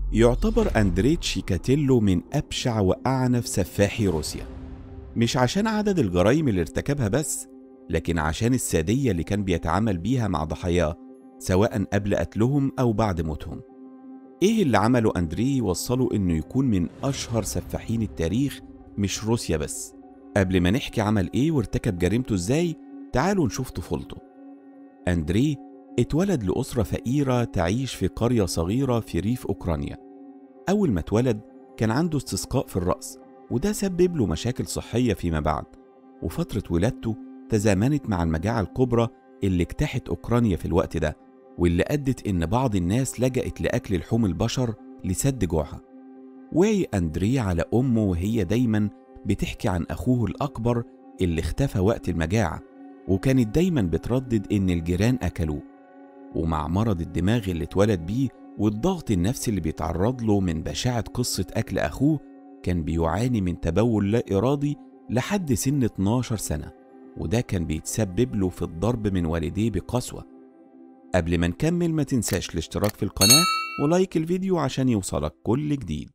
يعتبر أندري تشيكاتيلو من أبشع وأعنف سفاحي روسيا مش عشان عدد الجرائم اللي ارتكبها بس لكن عشان السادية اللي كان بيتعامل بيها مع ضحاياه سواء قبل قتلهم أو بعد موتهم إيه اللي عمله أندري يوصله إنه يكون من أشهر سفاحين التاريخ مش روسيا بس قبل ما نحكي عمل إيه وارتكب جريمته إزاي تعالوا نشوف طفولته أندري اتولد لأسرة فقيرة تعيش في قرية صغيرة في ريف أوكرانيا أول ما اتولد كان عنده استسقاء في الرأس وده سبب له مشاكل صحية فيما بعد وفترة ولادته تزامنت مع المجاعة الكبرى اللي اجتاحت أوكرانيا في الوقت ده واللي أدت إن بعض الناس لجأت لأكل لحوم البشر لسد جوعها وعي أندري على أمه وهي دايما بتحكي عن أخوه الأكبر اللي اختفى وقت المجاعة وكانت دايما بتردد إن الجيران أكلوه ومع مرض الدماغ اللي اتولد بيه والضغط النفسي اللي بيتعرض له من بشاعة قصة أكل أخوه كان بيعاني من تبول لا إرادي لحد سن 12 سنة وده كان بيتسبب له في الضرب من والديه بقسوة قبل ما نكمل ما تنساش الاشتراك في القناة ولايك الفيديو عشان يوصلك كل جديد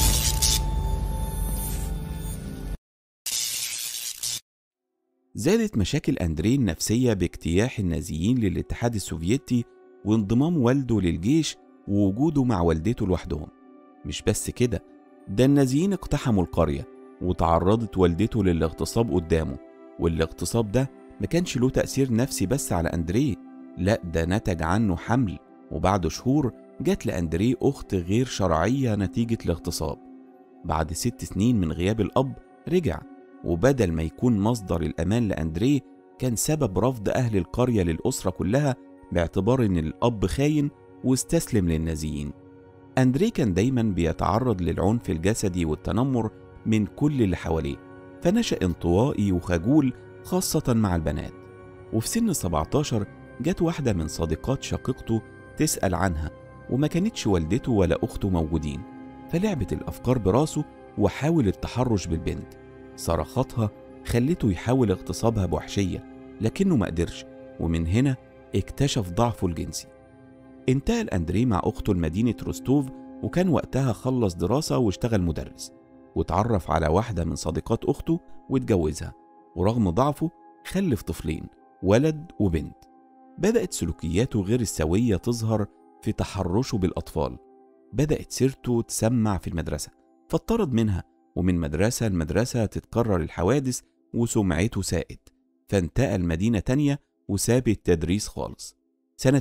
زادت مشاكل أندري النفسية باجتياح النازيين للاتحاد السوفيتي وانضمام والده للجيش ووجوده مع والدته لوحدهم مش بس كده ده النازيين اقتحموا القرية وتعرضت والدته للاغتصاب قدامه والاغتصاب ده ما كانش له تأثير نفسي بس على أندريه لا ده نتج عنه حمل وبعد شهور جات لأندريه أخت غير شرعية نتيجة الاغتصاب بعد ست سنين من غياب الأب رجع وبدل ما يكون مصدر الأمان لأندريه كان سبب رفض أهل القرية للأسرة كلها باعتبار إن الأب خاين واستسلم للنازيين أندريه كان دايما بيتعرض للعنف الجسدي والتنمر من كل اللي حواليه فنشأ انطوائي وخجول خاصة مع البنات وفي سن 17 جت واحدة من صديقات شقيقته تسأل عنها وما كانتش والدته ولا أخته موجودين فلعبت الأفكار براسه وحاول التحرش بالبنت صرخاتها خلته يحاول اغتصابها بوحشية لكنه ما قدرش ومن هنا اكتشف ضعفه الجنسي انتقل أندريه مع أخته لمدينة روستوف وكان وقتها خلص دراسة واشتغل مدرس واتعرف على واحدة من صديقات أخته واتجوزها ورغم ضعفه خلف طفلين ولد وبنت بدأت سلوكياته غير السوية تظهر في تحرشه بالأطفال بدأت سيرته تسمع في المدرسة فاضطرد منها ومن مدرسة لمدرسة تتكرر الحوادث وسمعته سائد فانتقل مدينة تانية وساب التدريس خالص سنة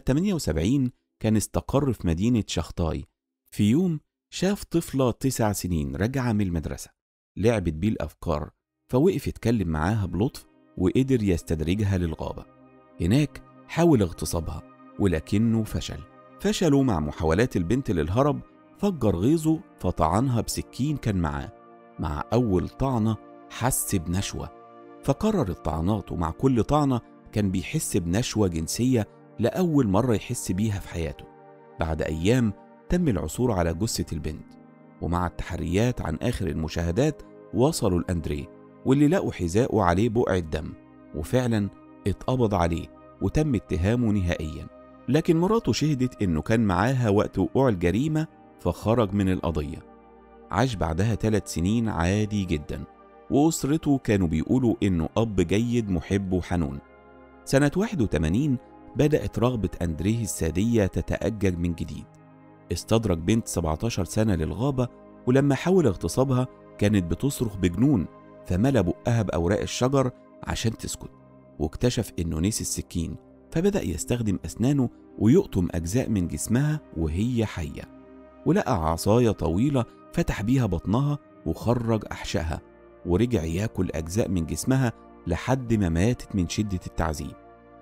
78 كان استقر في مدينة شخطاي في يوم شاف طفلة تسع سنين راجعة من المدرسة لعبت بيه الأفكار فوقف يتكلم معاها بلطف وقدر يستدرجها للغابة هناك حاول اغتصابها ولكنه فشل فشلوا مع محاولات البنت للهرب فجر غيظه فطعنها بسكين كان معاه مع أول طعنة حس بنشوة فكرر الطعنات ومع كل طعنة كان بيحس بنشوة جنسية لأول مرة يحس بيها في حياته بعد أيام تم العثور على جثة البنت ومع التحريات عن آخر المشاهدات وصلوا لأندريه واللي لقوا حذاءه عليه بقع الدم وفعلا اتقبض عليه وتم اتهامه نهائيا لكن مراته شهدت انه كان معاها وقت وقوع الجريمة فخرج من القضية عاش بعدها ثلاث سنين عادي جدا وأسرته كانوا بيقولوا إنه أب جيد محب وحنون سنة 81 بدأت رغبة أندريه السادية تتأجج من جديد استدرج بنت 17 سنة للغابة ولما حاول اغتصابها كانت بتصرخ بجنون فملى بقها بأوراق الشجر عشان تسكت واكتشف إنه نسي السكين فبدأ يستخدم أسنانه ويقطم أجزاء من جسمها وهي حية ولقى عصاية طويلة فتح بيها بطنها وخرج أحشائها ورجع ياكل أجزاء من جسمها لحد ما ماتت من شدة التعذيب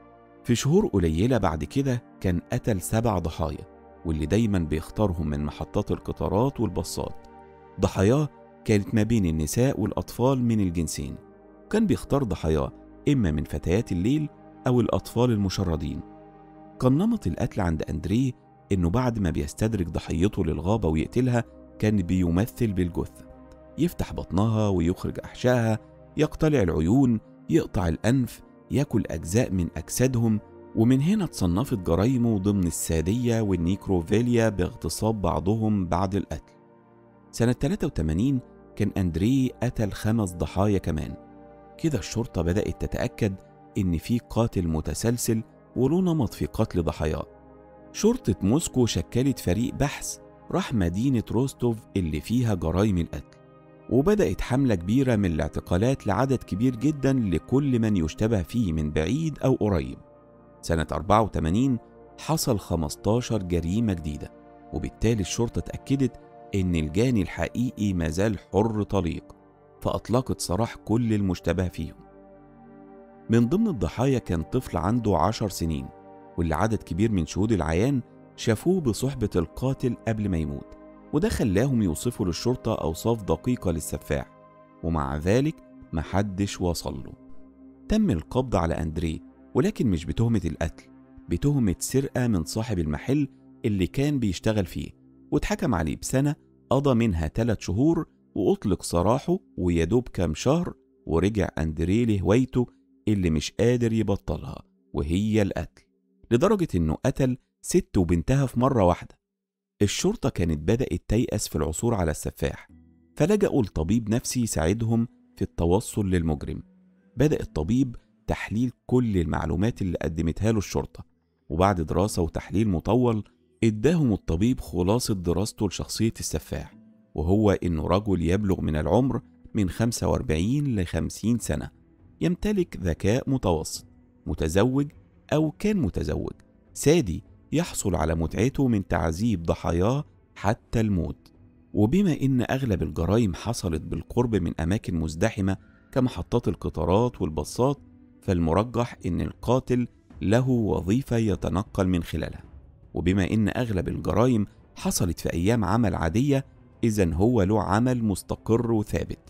في شهور قليلة بعد كده كان قتل سبع ضحايا واللي دايما بيختارهم من محطات القطارات والباصات ضحاياه كانت ما بين النساء والأطفال من الجنسين كان بيختار ضحاياه إما من فتيات الليل أو الأطفال المشردين كان نمط القتل عند أندريه إنه بعد ما بيستدرج ضحيته للغابة ويقتلها كان بيمثل بالجثة يفتح بطنها ويخرج أحشائها يقتلع العيون يقطع الأنف ياكل أجزاء من أجسادهم ومن هنا تصنفت جرايمه ضمن السادية والنيكروفيليا باغتصاب بعضهم بعد القتل سنة 83 كان أندري قتل خمس ضحايا كمان كده الشرطة بدأت تتأكد إن في قاتل متسلسل وله نمط في قتل ضحاياه شرطة موسكو شكلت فريق بحث راح مدينة روستوف اللي فيها جرائم القتل وبدأت حملة كبيرة من الاعتقالات لعدد كبير جدا لكل من يشتبه فيه من بعيد أو قريب سنة 84 حصل 15 جريمة جديدة وبالتالي الشرطة اتأكدت إن الجاني الحقيقي مازال حر طليق فأطلقت سراح كل المشتبه فيهم من ضمن الضحايا كان طفل عنده عشر سنين واللي عدد كبير من شهود العيان شافوه بصحبة القاتل قبل ما يموت وده خلاهم يوصفوا للشرطة أوصاف دقيقة للسفاح ومع ذلك محدش وصل له تم القبض على أندريه ولكن مش بتهمة القتل بتهمة سرقة من صاحب المحل اللي كان بيشتغل فيه واتحكم عليه بسنة قضى منها ثلاث شهور وأطلق سراحه ويدوب كام شهر ورجع أندريه لهوايته اللي مش قادر يبطلها وهي القتل لدرجة إنه قتل ست وبنتها في مرة واحدة الشرطة كانت بدأت تيأس في العثور على السفاح فلجأوا لطبيب نفسي يساعدهم في التوصل للمجرم بدأ الطبيب تحليل كل المعلومات اللي قدمتها له الشرطة وبعد دراسة وتحليل مطول اداهم الطبيب خلاصة دراسته لشخصية السفاح وهو إنه رجل يبلغ من العمر من 45 ل 50 سنة يمتلك ذكاء متوسط متزوج أو كان متزوج سادي يحصل على متعته من تعذيب ضحاياه حتى الموت وبما إن أغلب الجرائم حصلت بالقرب من أماكن مزدحمة كمحطات القطارات والباصات فالمرجح إن القاتل له وظيفة يتنقل من خلالها وبما إن أغلب الجرائم حصلت في أيام عمل عادية إذا هو له عمل مستقر وثابت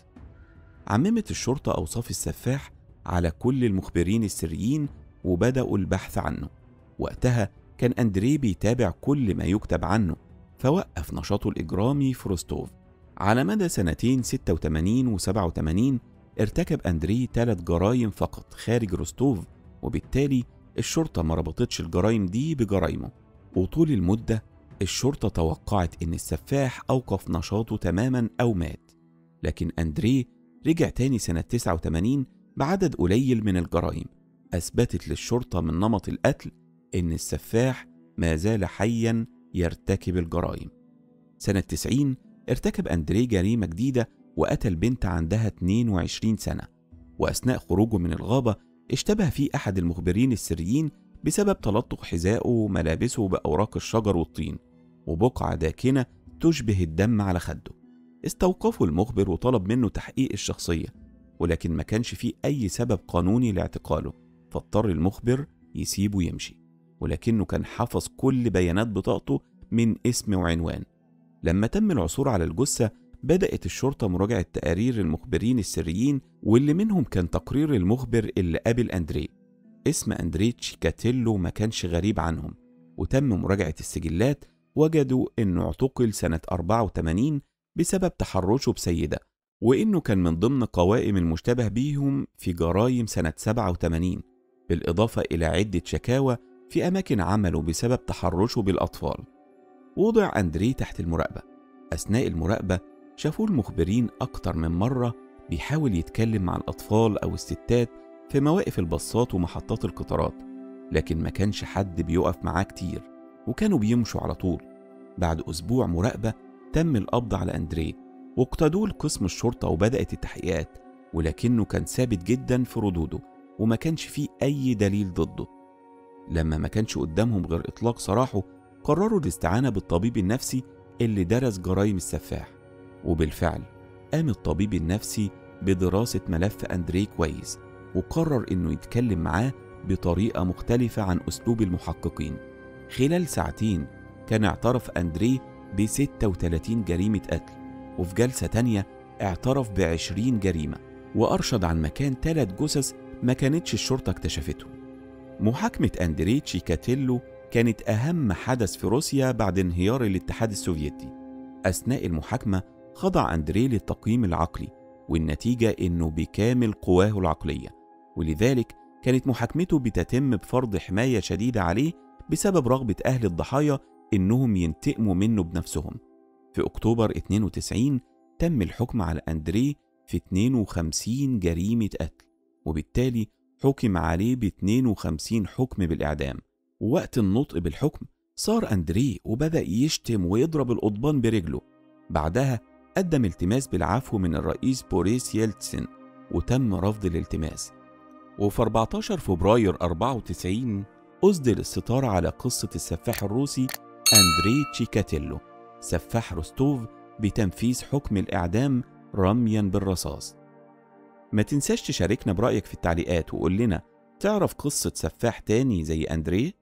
عممت الشرطة أوصاف السفاح على كل المخبرين السريين وبدأوا البحث عنه وقتها كان أندريه بيتابع كل ما يكتب عنه فوقف نشاطه الإجرامي في روستوف على مدى سنتين 86 و 87 ارتكب أندريه ثلاث جرائم فقط خارج روستوف وبالتالي الشرطة ما ربطتش الجرائم دي بجرائمه وطول المدة الشرطة توقعت إن السفاح أوقف نشاطه تماما أو مات لكن أندريه رجع تاني سنة 89 بعدد قليل من الجرائم أثبتت للشرطة من نمط القتل إن السفاح ما زال حيا يرتكب الجرائم سنة 90 ارتكب أندريه جريمة جديدة وقتل بنت عندها 22 سنة وأثناء خروجه من الغابة اشتبه فيه أحد المخبرين السريين بسبب تلطخ حذائه وملابسه بأوراق الشجر والطين وبقعة داكنة تشبه الدم على خده استوقفوا المخبر وطلب منه تحقيق الشخصية ولكن ما كانش فيه أي سبب قانوني لاعتقاله فاضطر المخبر يسيبه يمشي ولكنه كان حفظ كل بيانات بطاقته من اسم وعنوان لما تم العثور على الجثة بدأت الشرطة مراجعة تقارير المخبرين السريين واللي منهم كان تقرير المخبر اللي قابل أندريه اسم أندريه تشيكاتيلو ما كانش غريب عنهم وتم مراجعة السجلات وجدوا إنه اعتقل سنة 84 بسبب تحرشه بسيدة وإنه كان من ضمن قوائم المشتبه بيهم في جرائم سنة 87 بالإضافة إلى عدة شكاوى في أماكن عمله بسبب تحرشه بالأطفال وضع أندريه تحت المراقبة أثناء المراقبة شافوه المخبرين أكتر من مرة بيحاول يتكلم مع الأطفال أو الستات في مواقف الباصات ومحطات القطارات لكن ما كانش حد بيقف معاه كتير وكانوا بيمشوا على طول بعد أسبوع مراقبة تم القبض على أندريه واقتادوه لقسم الشرطة وبدأت التحقيقات ولكنه كان ثابت جدا في ردوده وما كانش فيه أي دليل ضده لما ما كانش قدامهم غير إطلاق سراحه قرروا الاستعانة بالطبيب النفسي اللي درس جرائم السفاح وبالفعل قام الطبيب النفسي بدراسة ملف أندريه كويس وقرر إنه يتكلم معاه بطريقة مختلفة عن أسلوب المحققين خلال ساعتين كان اعترف أندريه ب 36 جريمة قتل وفي جلسة تانية اعترف ب 20 جريمة وأرشد عن مكان ثلاث جثث ما كانتش الشرطة اكتشفته محاكمة أندريه تشيكاتيلو كانت أهم حدث في روسيا بعد انهيار الاتحاد السوفيتي أثناء المحاكمة خضع أندريه للتقييم العقلي والنتيجة إنه بكامل قواه العقلية ولذلك كانت محاكمته بتتم بفرض حماية شديدة عليه بسبب رغبة أهل الضحايا إنهم ينتقموا منه بنفسهم في أكتوبر 92 تم الحكم على أندريه في 52 جريمة قتل وبالتالي حكم عليه ب 52 حكم بالإعدام ووقت النطق بالحكم صار أندريه وبدأ يشتم ويضرب القضبان برجله بعدها قدم التماس بالعفو من الرئيس بوريس يلتسن وتم رفض الالتماس وفي 14 فبراير 94 أصدر الستار على قصة السفاح الروسي أندري تشيكاتيلو سفاح روستوف بتنفيذ حكم الإعدام رميا بالرصاص ما تنساش تشاركنا برأيك في التعليقات وقول لنا تعرف قصة سفاح تاني زي أندريه